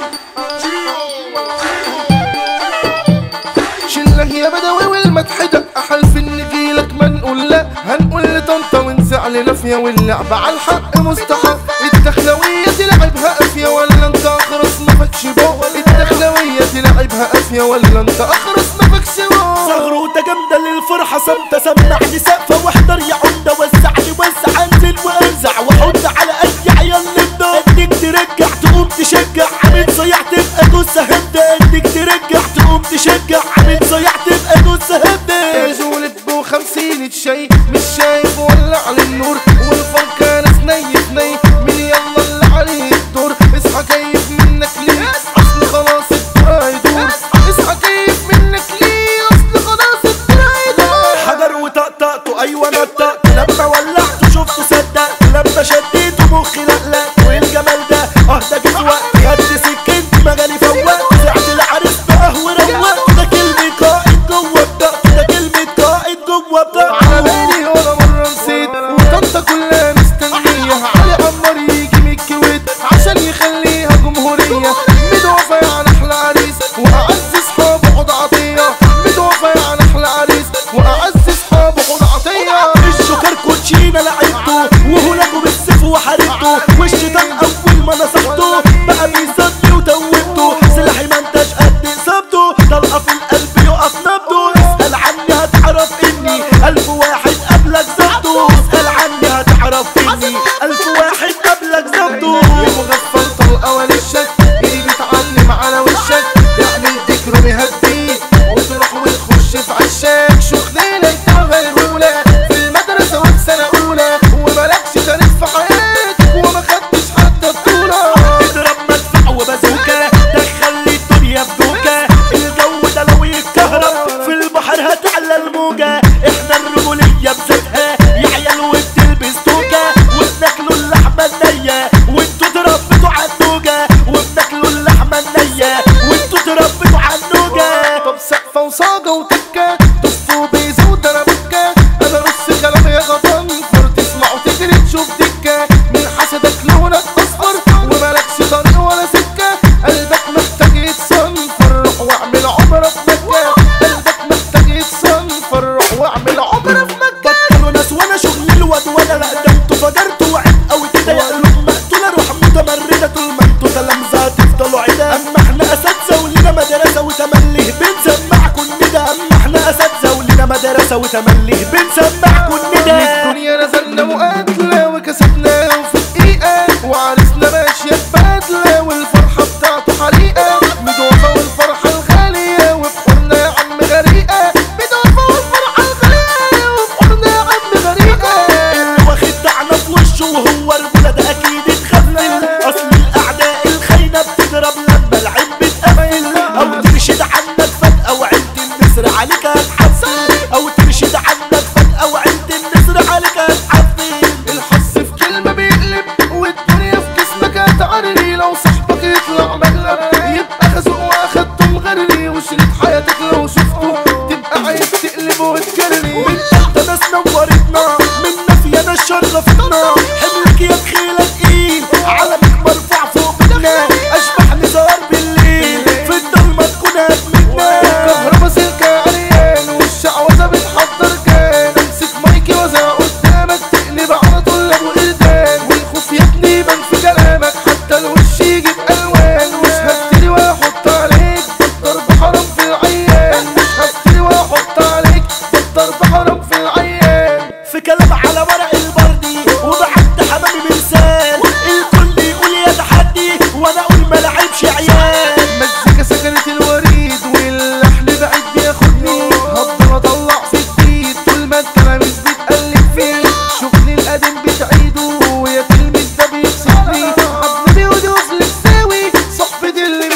شله يا بدوي والمدحدة أحلف إن جيلك ما نقول لا هنقول لطنطا ونزعل نافية واللعبة على الحق مستحق الدخلوية تلعبها قافية ولا انت أخرس ما فكش بو الدخلوية تلعبها قافية ولا انت أخرس ما فكش بو زغروطة جامدة للفرحة صمتة سمعني سقفة واحضر يا عمدة وسعني وسع انزل وارزع وحط على اي عيال نبدا اديك ترجع تقوم تشجع عامل صياع تبقى جثة هبدة اديك ترجع تقوم تشجع عامل صياع تبقى جثة هبدة جولة بو خمسين شي مش شايف ولا على النور والفرق ناس ني ني من يلا اللي عليه الدور اصحى كيف منك ليه اصل خلاص الدور هيدور اصحى كيف منك ليه اصل خلاص الدور هيدور حجر وطقطقته ايوه نطقت لما ولعته شفت صدقت لما شديته مخي لقلق والجمال ده اه ده جه في وقت خدت سكنتي مجالي فوقت سعت العريس بقى وروقت ده كلمة قائد جوه بطاقته ده كلمة قائد جوه على بطاقته بالي ولا مرة نسيت وطنطا كلها مستنية علي عمار يجي من الكويت عشان يخليها جمهورية مدوفة يعني أحلى عريس وأعز أصحابه حوض عطية مدوفة يعني أحلى عريس وأعز أصحابه حوض عطية الشكر كوتشينا لعبته وهلاكوا بالسيف وحاربته والشيطان اول ما نصحته بقى بيصدي وتوبته سلاحي ما انتش قد اصابته طلقه في القلب يقف نبضه اسال عني هتعرف اني الف واحد قبلك ظبطه اسال عني هتعرف اني الف واحد قبلك ظبطه المغفل طلقة وللشك ايدي بتعلم على وشك يعمل ذكره بيهديك وتروح وتخش في عشاك شغلنا انت غيرولة في المدرسة وفي سنة أولى ومالكش تاريخ في حياتك وما خدتش حتى بطولة اضرب مدفع وبازوكا دخل لي الدنيا في دوكا الجو ده لو يتكهرب في البحر هتعلى الموجة احنا الرجولية بذاتها يا عيال وبتلبس توكا وبناكلوا اللحمة النية وانتوا تربيتوا على النوجة وبناكلوا اللحمة النية وانتوا تربيتوا على النوجة طب سقفة وصاجة وتكة طف وبيزة ودربكة أنا نص كلام يا غضن فر تسمع وتجري تشوف دكة من حسدك لونك أصفر ومالكش طريق ولا سكة قلبك محتاج يتصنفر روح واعمل عمرة في مكة قلبك محتاج يتصنفر روح واعمل عمرة في مكة بطلوا ناس وانا شغل الواد ولا لا ده انتوا فجرتوا وعد قوي كده يا قلوب مقتولة روح متمردة طول ما انتوا تلامذة تفضلوا عدا اما احنا اساتذة ولينا مدرسة وتمليه بنسمعكوا الندى اما احنا اساتذة ولينا مدرسة وتمليه بنسمعكوا الندى الدنيا نزلنا وقتلة وكسبنا وفي دقيقة وعرسنا ماشية ببدلة والفرحة بتاعته حريقة مدوفة والفرحة الغالية وبحورنا يا عم غريقة مدوفة والفرحة الغالية وبحورنا يا عم غريقة اللي واخد دعنا في وشه وهو رجولة ده اكيد اتخفل اصل الاعداء الخاينة بتضرب لما العين بتقفل او ترشد عنك فجأة وعيلة النسر عليك هتحفل او ترشد عنك فجأة وعيلة النسر عليك هتحفل الحظ في كلمة بيقلب والدنيا في جسمك هتعرري لو صاحبك يطلع مقلب يبقى خازوق واخدته مغرري وشريط حياتك لو شفته تبقى عايز تقلب وتجري من تحت ناس نورتنا من نفي انا شرفتنا حملك يا بخيلة تقيل علمك مرفوع فوق بيتنا اشبح نزار بالليل في الضلمة تكون هدمتنا كهربا سلكة عريان والشعوذة بتحضر كان امسك مايكي وزع قدامك تقلب على طول ابو قردان والخوف يا ابني يبان في كلامك حتى الوش يجيب الوان مش هفتري واحط عليك ده الضرب حرام في العيان مش هفتري واحط عليك ده الضرب حرام في العيان في كلام على ورق البردي وبعد حمامي مرسال الكل يقول يا تحدي وانا اقول ما لعبش عيال مزيكا سكنت الوريد واللحن بعيد بياخدني هفضل اطلع في البيت طول ما التلاميذ بتقلب فيه شغلي القديم بتعيده ويا تلميذ ده بيبسطني حبيبي ودوف لساوي صحبتي اللي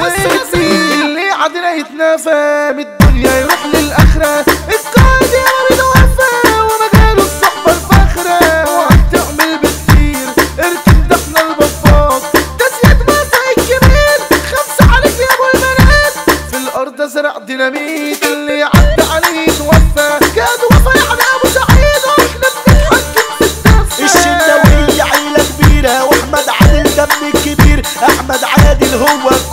بتزودني اللي عادنا يتنافى من الدنيا يروح للاخره القائد يا مريض وفاه ومجاله الصحبه الفاخره وهتعمل بكتير اركن ده احنا البطاط ده زياد مسا الكبير خمسه عليك يا ابو البنات في الارض زرع ديناميت اللي عدى عليه توفى كاد وفى يعني ابو سعيد واحنا بنتحكم في الدفه الشلة وهي عيلة كبيرة واحمد عادل دم الكبير احمد عادل هو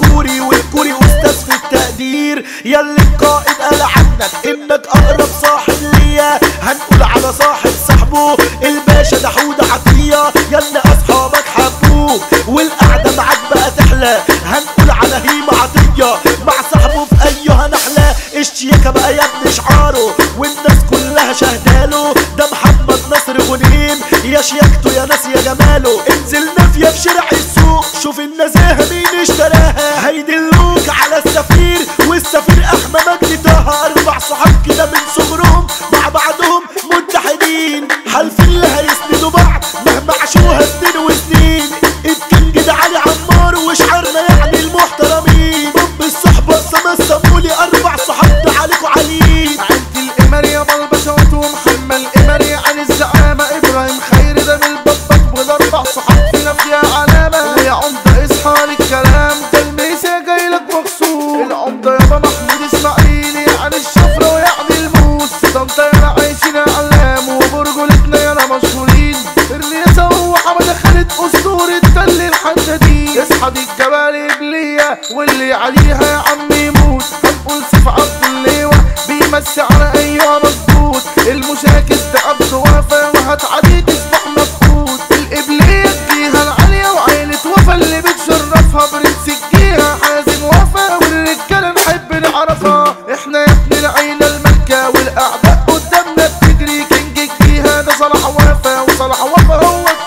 مبروك والقعدة معاك بقى تحلى هنقول على هيمة عطية مع صاحبه في ايها نحلة الشياكة بقى يا ابن شعاره والناس كلها شهداله ده محمد نصر غنيم يا شياكته يا ناس يا جماله انزل نافية في شارع السوق شوف النزاهة مين اشتراها هيدلوك على السفير والسفير احمد مجدي طه اربع صحاب كده من صغرهم مع بعضهم متحدين حلف اللي هيسندوا بعض مهما عاشوها سنين وسنين الكنج ده علي عمار وشعرنا يعني المحترمين ام الصحبة سما السمولي اربع صحاب ده عليكوا عاليين عيلة القمر يا بلبشوات ومحمد القمري عن الزعامة إبراهيم خير ده من البطبط والأربع صحاب فينا فيها علامة ويا عمدة إصحى للكلام ده الميسا جاي لك مخصوص العمدة يابا محمود إسماعيل يعني الشفرة ويعني الموس طنطا يانا عايشين أعلام وبرجولتنا يانا مشهورين الرياسة هو حمد خالد أسطورة تل الحدادين اصحى دي الجبال إبلية واللي عليها يا عم يموت هنقول سيف عبد الليوة بيمسي على أيها مظبوط المشاكس ده عبد وفا وهتعدي تصبح مفقود الإبلية تجيها العالية وعيلة وفا اللي بتشرفها برنس الجيها حازم وفا والرجالة نحب نعرفها احنا يا ابن العيلة الملكة والأعداء قدامنا بتجري كينج الجيها ده صلاح وفا وصلاح وفا هو